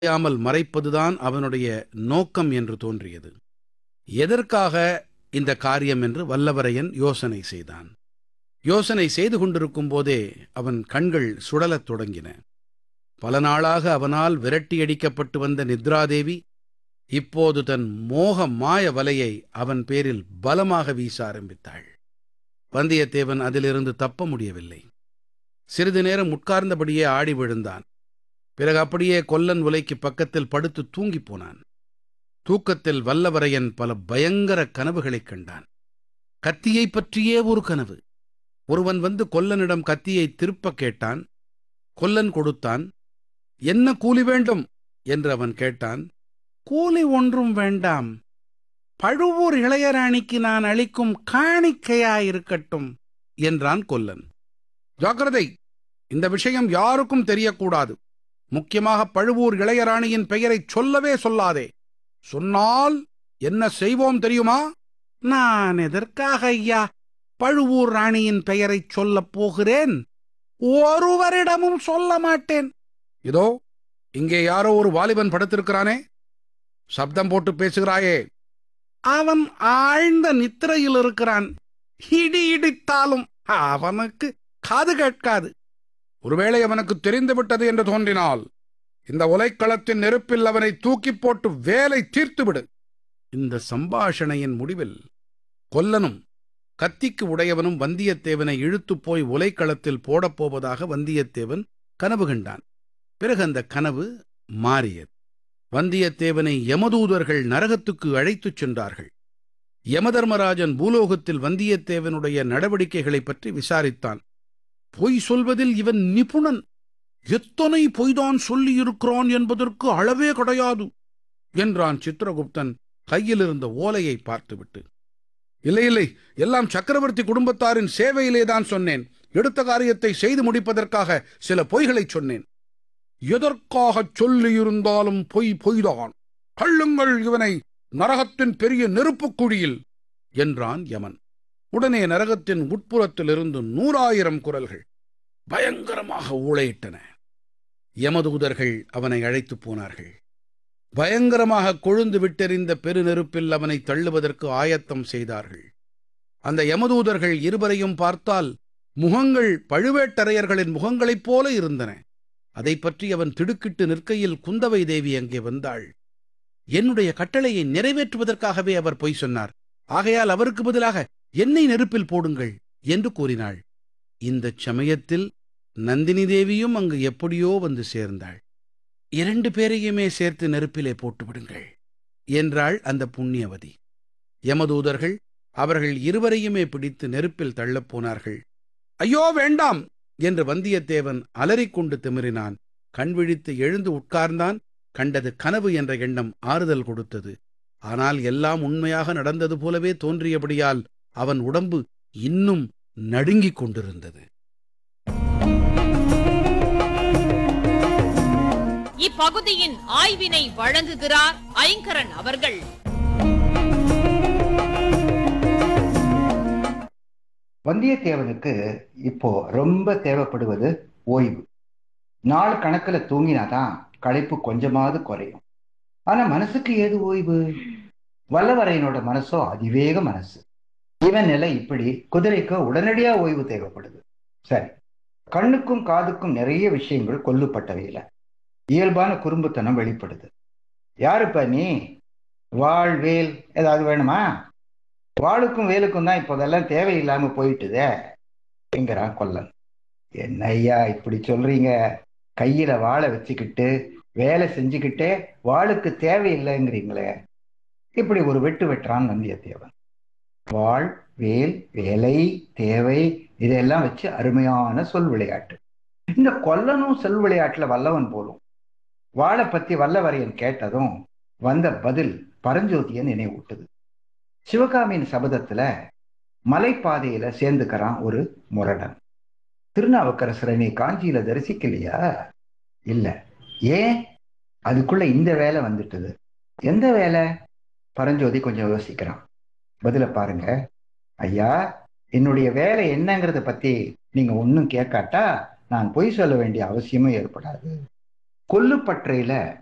தெரியாமல் மறைப்பதுதான் அவனுடைய நோக்கம் என்று தோன்றியது எதற்காக இந்த காரியம் என்று வல்லவரையன் யோசனை செய்தான் யோசனை செய்து கொண்டிருக்கும் போதே அவன் கண்கள் சுழலத் தொடங்கின பல நாளாக அவனால் விரட்டியடிக்கப்பட்டு வந்த நித்ராதேவி இப்போது தன் மோக மாய வலையை அவன் பேரில் பலமாக வீச ஆரம்பித்தாள் வந்தியத்தேவன் அதிலிருந்து தப்ப முடியவில்லை சிறிது நேரம் உட்கார்ந்தபடியே ஆடி விழுந்தான் பிறகு அப்படியே கொல்லன் உலைக்கு பக்கத்தில் படுத்து தூங்கிப் போனான் தூக்கத்தில் வல்லவரையன் பல பயங்கர கனவுகளைக் கண்டான் கத்தியைப் பற்றியே ஒரு கனவு ஒருவன் வந்து கொல்லனிடம் கத்தியை திருப்பக் கேட்டான் கொல்லன் கொடுத்தான் என்ன கூலி வேண்டும் என்று அவன் கேட்டான் கூலி ஒன்றும் வேண்டாம் பழுவூர் இளையராணிக்கு நான் அளிக்கும் காணிக்கையாயிருக்கட்டும் என்றான் கொல்லன் ஜாக்கிரதை இந்த விஷயம் யாருக்கும் தெரியக்கூடாது முக்கியமாக பழுவூர் இளையராணியின் பெயரைச் சொல்லவே சொல்லாதே சொன்னால் என்ன செய்வோம் தெரியுமா நான் எதற்காக ஐயா பழுவூர் ராணியின் பெயரைச் சொல்லப் போகிறேன் ஒருவரிடமும் சொல்ல மாட்டேன் இதோ இங்கே யாரோ ஒரு வாலிபன் படுத்திருக்கிறானே சப்தம் போட்டு பேசுகிறாயே அவன் ஆழ்ந்த நித்திரையில் இருக்கிறான் இடி இடித்தாலும் அவனுக்கு காது கேட்காது ஒருவேளை அவனுக்கு தெரிந்து விட்டது என்று தோன்றினால் இந்த உலைக்களத்தின் நெருப்பில் அவனை தூக்கி போட்டு வேலை தீர்த்துவிடு இந்த சம்பாஷணையின் முடிவில் கொல்லனும் கத்திக்கு உடையவனும் வந்தியத்தேவனை இழுத்துப் போய் உலைக்களத்தில் போடப் போவதாக வந்தியத்தேவன் கனவு கண்டான் பிறகு அந்த கனவு மாறியது வந்தியத்தேவனை யமதூதர்கள் நரகத்துக்கு அழைத்துச் சென்றார்கள் யமதர்மராஜன் பூலோகத்தில் வந்தியத்தேவனுடைய நடவடிக்கைகளைப் பற்றி விசாரித்தான் பொய் சொல்வதில் இவன் நிபுணன் எத்தனை பொய்தான் சொல்லியிருக்கிறான் என்பதற்கு அளவே கிடையாது என்றான் சித்திரகுப்தன் கையில் இருந்த ஓலையை பார்த்துவிட்டு இல்லை இல்லை எல்லாம் சக்கரவர்த்தி குடும்பத்தாரின் சேவையிலே தான் சொன்னேன் எடுத்த காரியத்தை செய்து முடிப்பதற்காக சில பொய்களைச் சொன்னேன் எதற்காகச் சொல்லியிருந்தாலும் பொய் பொய்தான் கள்ளுங்கள் இவனை நரகத்தின் பெரிய நெருப்புக் குழியில் என்றான் யமன் உடனே நரகத்தின் உட்புறத்திலிருந்து நூறாயிரம் குரல்கள் பயங்கரமாக ஊளையிட்டன யமதூதர்கள் அவனை அழைத்துப் போனார்கள் பயங்கரமாக கொழுந்து விட்டெறிந்த பெருநெருப்பில் அவனை தள்ளுவதற்கு ஆயத்தம் செய்தார்கள் அந்த யமதூதர்கள் இருவரையும் பார்த்தால் முகங்கள் பழுவேட்டரையர்களின் முகங்களைப் போல இருந்தன அதை பற்றி அவன் திடுக்கிட்டு நிற்கையில் குந்தவை தேவி அங்கே வந்தாள் என்னுடைய கட்டளையை நிறைவேற்றுவதற்காகவே அவர் பொய் சொன்னார் ஆகையால் அவருக்கு பதிலாக என்னை நெருப்பில் போடுங்கள் என்று கூறினாள் இந்தச் சமயத்தில் நந்தினி தேவியும் அங்கு எப்படியோ வந்து சேர்ந்தாள் இரண்டு பேரையுமே சேர்த்து நெருப்பிலே போட்டு விடுங்கள் என்றாள் அந்த புண்ணியவதி யமதூதர்கள் அவர்கள் இருவரையுமே பிடித்து நெருப்பில் தள்ளப் போனார்கள் ஐயோ வேண்டாம் என்று வந்தியத்தேவன் அலறிக்கொண்டு திமிரினான் கண் விழித்து எழுந்து உட்கார்ந்தான் கண்டது கனவு என்ற எண்ணம் ஆறுதல் கொடுத்தது ஆனால் எல்லாம் உண்மையாக நடந்தது போலவே தோன்றியபடியால் அவன் உடம்பு இன்னும் நடுங்கிக் கொண்டிருந்தது இப்பகுதியின் ஆய்வினை வழங்குகிறார் ஐங்கரன் அவர்கள் வந்தியத்தேவனுக்கு இப்போ ரொம்ப தேவைப்படுவது ஓய்வு நாள் கணக்குல தூங்கினாதான் களைப்பு கொஞ்சமாவது குறையும் ஆனா மனசுக்கு ஏது ஓய்வு வல்லவரையனோட மனசோ அதிவேக மனசு இவன் நிலை இப்படி குதிரைக்கு உடனடியா ஓய்வு தேவைப்படுது சரி கண்ணுக்கும் காதுக்கும் நிறைய விஷயங்கள் கொல்லுப்பட்டவையில இயல்பான குறும்புத்தனம் வெளிப்படுது யாருப்பா நீ வாழ் வேல் ஏதாவது வேணுமா வாளுக்கும் வேலுக்கும் தான் இப்போ அதெல்லாம் தேவையில்லாம போயிட்டுதே என்கிறான் கொல்லன் என்ன ஐயா இப்படி சொல்றீங்க கையில வாழை வச்சுக்கிட்டு வேலை செஞ்சுக்கிட்டே வாளுக்கு தேவையில்லைங்கிறீங்களே இப்படி ஒரு வெட்டு வெட்டுறான் வந்தியத்தேவன் வாழ் வேல் வேலை தேவை இதெல்லாம் வச்சு அருமையான சொல் விளையாட்டு இந்த கொல்லனும் சொல் விளையாட்டுல வல்லவன் போலும் வாழை பத்தி வல்லவரையன் கேட்டதும் வந்த பதில் பரஞ்சோதியை நினைவூட்டுது சிவகாமியின் சபதத்துல மலைப்பாதையில சேர்ந்துக்கிறான் ஒரு முரடன் திருநாவுக்கரசரை நீ காஞ்சியில தரிசிக்கலையா இல்ல ஏன் அதுக்குள்ள இந்த வேலை வந்துட்டுது எந்த வேலை பரஞ்சோதி கொஞ்சம் யோசிக்கிறான் பதில பாருங்க ஐயா என்னுடைய வேலை என்னங்கிறத பத்தி நீங்க ஒன்றும் கேட்காட்டா நான் பொய் சொல்ல வேண்டிய அவசியமும் ஏற்படாது கொல்லுப்பற்றையில